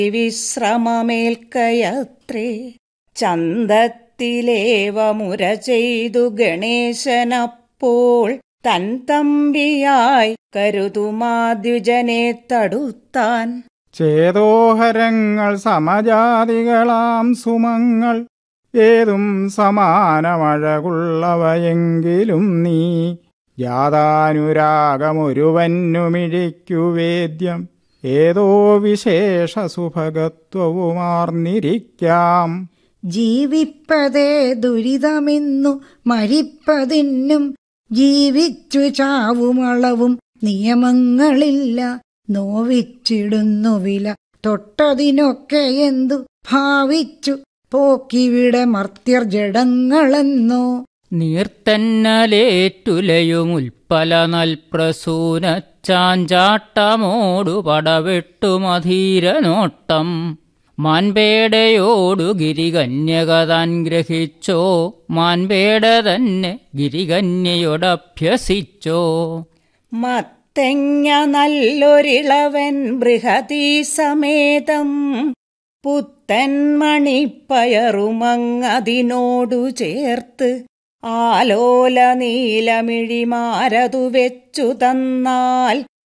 വിശ്രമമേൽക്കയത്രേ ചന്തത്തിലേവ മുര ചെയ്തു ഗണേശനപ്പോൾ തൻ തമ്പിയായി കരുതുമാദ്യുജനെ തടുത്താൻ ചേതോഹരങ്ങൾ സമജാതികളാം സുമങ്ങൾ ഏതും സമാനമഴകുള്ളവയെങ്കിലും നീ ജാതാനുരാഗമൊരുവന്നുമിഴിക്കു വേദ്യം ഏതോ വിശേഷ സുഭഗത്വവുമാർന്നിരിക്കാം ജീവിപ്പതേ ദുരിതമെന്നു മരിപ്പതിനും ജീവിച്ചു ചാവുമളവും നിയമങ്ങളില്ല നോവിച്ചിടുന്നു വില തൊട്ടതിനൊക്കെ എന്തു ഭാവിച്ചു പോക്കിവിടെ മർത്യർ ജഡങ്ങളെന്നോ നീർത്തന്നലേറ്റുലയുമുൽപ്പല നൽപ്രസൂന ചാഞ്ചാട്ടമോടു പടവെട്ടുമധീരനോട്ടം മാൻപേടയോടു ഗിരികന്യകതാൻ ഗ്രഹിച്ചോ മാൻപേട തന്നെ ഗിരികന്യയോടഭ്യസിച്ചോ മത്തെങ്ങ നല്ലൊരിളവൻ ബൃഹതീ സമേതം പുത്തൻ മണിപ്പയറുമങ്ങതിനോടു ചേർത്ത് ആലോല നീലമിഴിമാരതു വെച്ചു തന്നാൽ